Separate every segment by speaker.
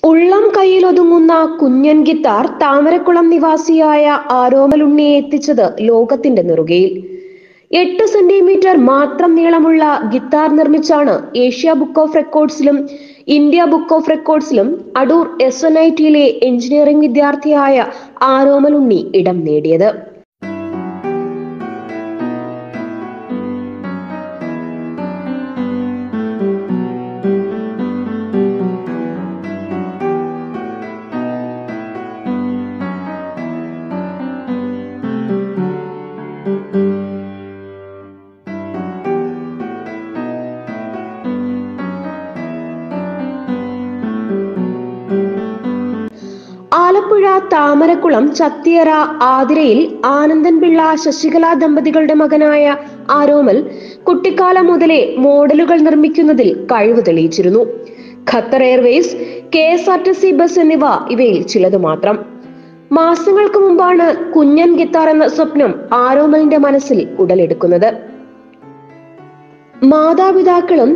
Speaker 1: ഉള്ളം കയ്യിലൊതുങ്ങുന്ന കുഞ്ഞൻ ഗിത്താർ താമരക്കുളം നിവാസിയായ ആരോമലുണ്ണിയെ എത്തിച്ചത് ലോകത്തിന്റെ നെറുകയിൽ എട്ട് സെന്റിമീറ്റർ മാത്രം നീളമുള്ള ഗിത്താർ നിർമ്മിച്ചാണ് ഏഷ്യ ബുക്ക് ഓഫ് റെക്കോർഡ്സിലും ഇന്ത്യ ബുക്ക് ഓഫ് റെക്കോർഡ്സിലും അടൂർ എസ് എൻ ഐ ടിയിലെ എഞ്ചിനീയറിംഗ് വിദ്യാർത്ഥിയായ ആരോമലുണ്ണി ഇടം നേടിയത് ആലപ്പുഴ താമരക്കുളം ചത്തിയറ ആതിരയിൽ ആനന്ദൻ പിള്ള ശശികല ദമ്പതികളുടെ മകനായ ആരോമൽ കുട്ടിക്കാലം മുതലേ മോഡലുകൾ നിർമ്മിക്കുന്നതിൽ കഴിവ് തെളിയിച്ചിരുന്നു Qatar Airways K S R T C bus എന്നിവ ഇവയിൽ ചിലത് മാത്രം മാസങ്ങൾക്ക് മുമ്പാണ് കുഞ്ഞൻ ഗിത്താർ എന്ന സ്വപ്നം ആരോമലിന്റെ മനസ്സിൽ ഉടലെടുക്കുന്നത് മാതാപിതാക്കളും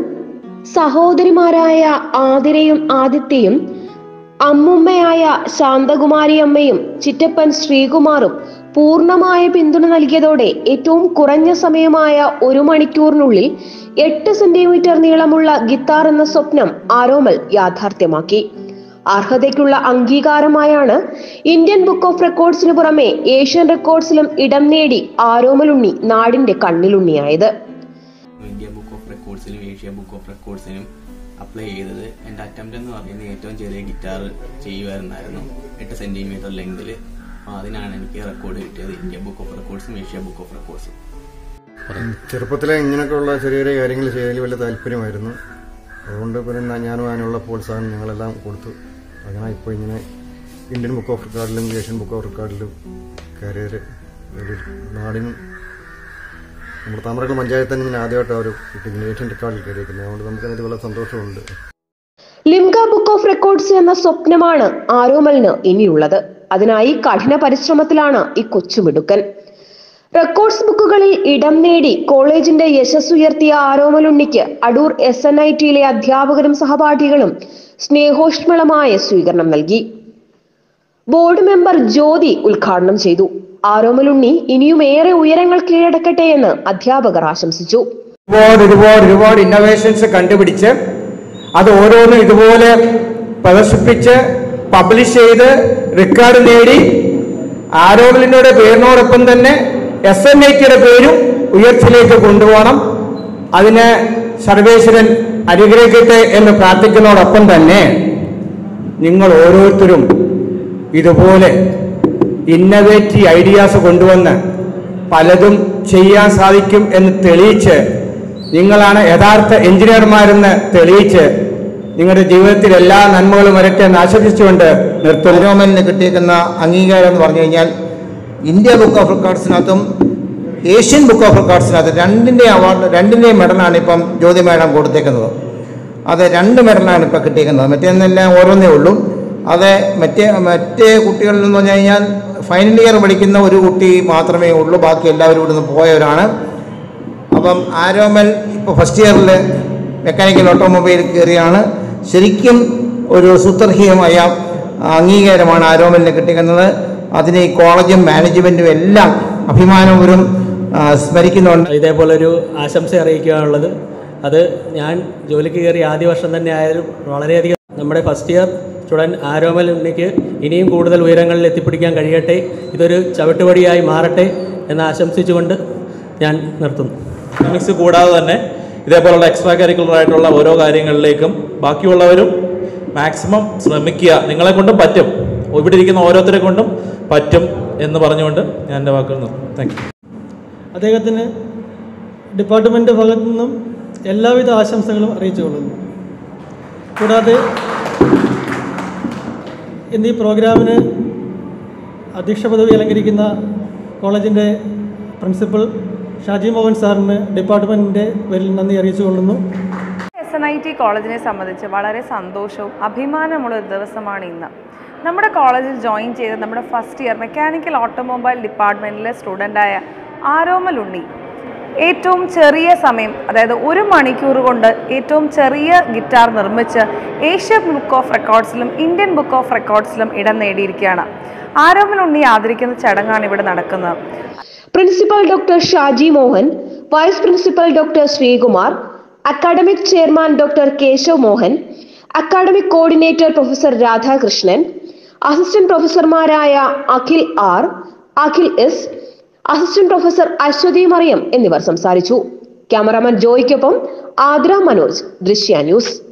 Speaker 1: സഹോദരിമാരായ ആതിരയും ആദിത്യയും അമ്മുമ്മയായ ശാന്തകുമാരി അമ്മയും ചിറ്റപ്പൻ ശ്രീകുമാറും പൂർണ്ണമായ പിന്തുണ നൽകിയതോടെ ഏറ്റവും കുറഞ്ഞ സമയമായ ഒരു മണിക്കൂറിനുള്ളിൽ എട്ട് സെന്റിമീറ്റർ നീളമുള്ള ഗിത്താർ എന്ന സ്വപ്നം ആരോമൽ യാഥാർത്ഥ്യമാക്കി അർഹതയ്ക്കുള്ള അംഗീകാരമായാണ് ഇന്ത്യൻ ബുക്ക് ഓഫ് റെക്കോർഡ്സിന് പുറമെ ഏഷ്യൻ റെക്കോർഡ്സിലും ഇടം നേടി ആരോമലുണ്ണി നാടിന്റെ കണ്ണിലുണ്ണിയായത്
Speaker 2: ഇന്ത്യ ബുക്ക് ഓഫ് റെക്കോർഡ്സിനും ഏഷ്യ ബുക്ക് ഓഫ് റെക്കോർഡ്സിനും അപ്ലൈ ചെയ്തത് എൻ്റെ അറ്റംപ്റ്റ് എന്ന് പറയുന്നത് ഏറ്റവും ചെറിയ ഗിറ്റാർ ചെയ്യുമായിരുന്നായിരുന്നു എട്ട് സെന്റിമീറ്റർ ലെങ്തിൽ അപ്പോൾ അതിനാണ് എനിക്ക് റെക്കോർഡ് കിട്ടിയത് ഇന്ത്യ ബുക്ക് ഓഫ് റെക്കോർഡ്സും ഏഷ്യ ബുക്ക് ഓഫ് റെക്കോർഡ്സും
Speaker 3: ചെറുപ്പത്തിലെ ഇങ്ങനെയൊക്കെയുള്ള ചെറിയ ചെറിയ കാര്യങ്ങൾ ചെയ്തതിൽ വലിയ താല്പര്യമായിരുന്നു അതുകൊണ്ട് പിന്നെ ഞാൻ- ഞാനും അതിനുള്ള പ്രോത്സാഹനം ഞങ്ങളെല്ലാം കൊടുത്തു അങ്ങനെ ഇപ്പോൾ ഇങ്ങനെ ഇന്ത്യൻ ബുക്ക് ഓഫ് റെക്കോർഡിലും ഏഷ്യൻ ബുക്ക് ഓഫ് റെക്കോർഡിലും കയറിയതിൽ ഒരു നാടിനും നമ്മുടെ താമരക്കുളം പഞ്ചായത്ത് തന്നെ ഞാൻ ആദ്യമായിട്ട് ഒരു കിട്ടിയിരിക്കുന്നത് ഏഷ്യൻ റെക്കോർഡിൽ കയറിയിരിക്കുന്നത് അതുകൊണ്ട് നമുക്കതിൽ വളരെ സന്തോഷമുണ്ട്
Speaker 1: ലിംഗ ബുക്ക് ഓഫ് റെക്കോർഡ്സ് എന്ന സ്വപ്നമാണ് ആരോമലിന് ഇനിയുള്ളത് അതിനായി കഠിന പരിശ്രമത്തിലാണ് ഈ കൊച്ചുമിടുക്കൻ റെക്കോർഡ്സ് ബുക്കുകളിൽ ഇടം നേടി കോളേജിന്റെ യശസ് ഉയർത്തിയ ആരോമലുണ്ണിക്ക് അടൂർ എസ് എൻ ഐ ടിയിലെ അധ്യാപകരും സഹപാഠികളും സ്നേഹോഷ്മളമായ സ്വീകരണം നൽകി ബോർഡ് മെമ്പർ ജ്യോതി ഉദ്ഘാടനം ചെയ്തു ആരോമലുണ്ണി ഇനിയും ഏറെ ഉയരങ്ങൾ കീഴടക്കട്ടെ എന്ന് അധ്യാപകർ ആശംസിച്ചു
Speaker 4: ഒരുപാട് ഒരുപാട് ഒരുപാട് ഇന്നോവേഷൻസ് കണ്ടുപിടിച്ച് അത് ഓരോന്നും ഇതുപോലെ പ്രദർശിപ്പിച്ച് പബ്ലിഷ് ചെയ്ത് റെക്കോർഡ് നേടി ആരോഗ്യങ്ങളുടെ പേരിനോടൊപ്പം തന്നെ എസ് എൻ ഐ ടിയുടെ പേരും ഉയർച്ചയിലേക്ക് കൊണ്ടുപോകണം അതിന് സർവേശ്വരൻ അനുഗ്രഹിക്കട്ടെ എന്ന് പ്രാർത്ഥിക്കുന്നതോടൊപ്പം തന്നെ നിങ്ങൾ ഓരോരുത്തരും ഇതുപോലെ ഇന്നവേറ്റീവ് ഐഡിയാസ് കൊണ്ടുവന്ന് പലതും ചെയ്യാൻ സാധിക്കും എന്ന് തെളിയിച്ച് നിങ്ങളാണ് യഥാർത്ഥ എഞ്ചിനീയർമാരെന്ന് തെളിയിച്ച് നിങ്ങളുടെ ജീവിതത്തിൽ എല്ലാ നന്മകളും വരട്ടെ എന്ന് ആശംസിച്ചുകൊണ്ട് നിർത്തുന്നു
Speaker 5: രോമലിന് കിട്ടിയിരിക്കുന്ന അംഗീകാരം എന്ന് പറഞ്ഞു കഴിഞ്ഞാൽ ഇന്ത്യ ബുക്ക് ഓഫ് റെക്കോർഡ്സിനകത്തും ഏഷ്യൻ ബുക്ക് ഓഫ് റെക്കോർഡ്സിനകത്ത് രണ്ടിൻ്റെ അവാർഡ് രണ്ടിൻ്റെയും മെഡലാണ് ഇപ്പം ജ്യോതി മേഡം കൊടുത്തേക്കുന്നത് അത് രണ്ട് മെഡലാണ് ഇപ്പോൾ കിട്ടിയിരിക്കുന്നത് മറ്റേന്നെല്ലാം ഓരോന്നേ ഉള്ളൂ അത് മറ്റേ മറ്റേ കുട്ടികളിൽ എന്ന് പറഞ്ഞു കഴിഞ്ഞാൽ ഫൈനൽ ഇയർ പഠിക്കുന്ന ഒരു കുട്ടി മാത്രമേ ഉള്ളൂ ബാക്കി എല്ലാവരും ഇവിടുന്ന് പോയവരാണ് അപ്പം ആരോമൽ ഇപ്പോൾ ഫസ്റ്റ് ഇയറിൽ മെക്കാനിക്കൽ ഓട്ടോമൊബൈൽ കയറിയാണ് ശരിക്കും ഒരു സുത്തർഹീയമായ അംഗീകാരമാണ് ആരോമലിന് കിട്ടിക്കുന്നത് അതിന് ഈ കോളേജും മാനേജ്മെൻറ്റും എല്ലാം അഭിമാനപൂർവ്വം ആ, സ്മരിക്കുന്നുണ്ട്
Speaker 6: ഇതേപോലൊരു ആശംസ അറിയിക്കാനുള്ളത് അത് ഞാൻ ജോലിക്ക് കയറി ആദ്യ വർഷം തന്നെ ആയാലും വളരെയധികം നമ്മുടെ ഫസ്റ്റ് ഇയർ സ്റ്റുഡൻറ് ആരോമൽ ഉണ്ണിക്ക് ഇനിയും കൂടുതൽ ഉയരങ്ങളിൽ എത്തിപ്പിടിക്കാൻ കഴിയട്ടെ ഇതൊരു ചവിട്ടുപടിയായി മാറട്ടെ എന്ന് ആശംസിച്ചുകൊണ്ട് ഞാൻ നിർത്തുന്നു
Speaker 7: എക്കണോമിക്സ് കൂടാതെ തന്നെ ഇതേപോലുള്ള എക്സ്ട്രാ കരിക്കുലർ ആയിട്ടുള്ള ഓരോ കാര്യങ്ങളിലേക്കും ബാക്കിയുള്ളവരും മാക്സിമം ശ്രമിക്കുക നിങ്ങളെ കൊണ്ടും പറ്റും ഇവിടെ ഇരിക്കുന്ന ഓരോരുത്തരെ കൊണ്ടും പറ്റും എന്ന് പറഞ്ഞുകൊണ്ട് ഞാൻ എൻ്റെ വാക്കുകൾ നിർത്തുന്നു താങ്ക് യു
Speaker 8: അദ്ദേഹത്തിന് ഡിപ്പാർട്ട്മെൻറ്റ് ഭാഗത്തു നിന്നും എല്ലാവിധ ആശംസകളും അറിയിച്ചു കൊള്ളുന്നു കൂടാതെ ഇന്ന് ഈ പ്രോഗ്രാമിന് അധ്യക്ഷ പദവി അലങ്കരിക്കുന്ന കോളേജിൻ്റെ പ്രിൻസിപ്പൽ ഷാജി മോഹൻ സാറിന് ഡിപ്പാർട്ട്മെൻറ്റിൻ്റെ പേരിൽ നന്ദി അറിയിച്ചു കൊള്ളുന്നു
Speaker 9: എസ് എൻ ഐ ടി കോളേജിനെ സംബന്ധിച്ച് വളരെ സന്തോഷവും അഭിമാനമുള്ള ഒരു ദിവസമാണ് ഇന്ന് നമ്മുടെ കോളേജിൽ ജോയിൻ ചെയ്ത നമ്മുടെ ഫസ്റ്റ് ഇയർ മെക്കാനിക്കൽ ഓട്ടോമൊബൈൽ ഡിപ്പാർട്ട്മെൻറ്റിലെ സ്റ്റുഡൻ്റായ ആരോമൽ ഉണ്ണി ഏറ്റവും ചെറിയ സമയം അതായത് ഒരു മണിക്കൂർ കൊണ്ട് ഏറ്റവും ചെറിയ ഗിറ്റാർ നിർമ്മിച്ച് ഏഷ്യൻ ബുക്ക് ഓഫ് റെക്കോർഡ്സിലും ഇന്ത്യൻ ബുക്ക് ഓഫ് റെക്കോർഡ്സിലും ഇടം നേടിയിരിക്കുകയാണ് ആരോമൽ ഉണ്ണി ആദരിക്കുന്ന ചടങ്ങാണ് ഇവിടെ നടക്കുന്നത്
Speaker 1: principal doctor Shaji Mohan vice principal doctor Sreekumar academic chairman doctor Keshav Mohan academic coordinator professor Radhakrishnan assistant പ്രൊഫസർമാരായ Akhil R Akhil S assistant professor Aswathi Mariyam എന്നിവർ സംസാരിച്ചു ക്യാമറാമാൻ ജോയ്ക്കൊപ്പം ആദ്ര മനോജ് ദൃശ്യ ന്യൂസ്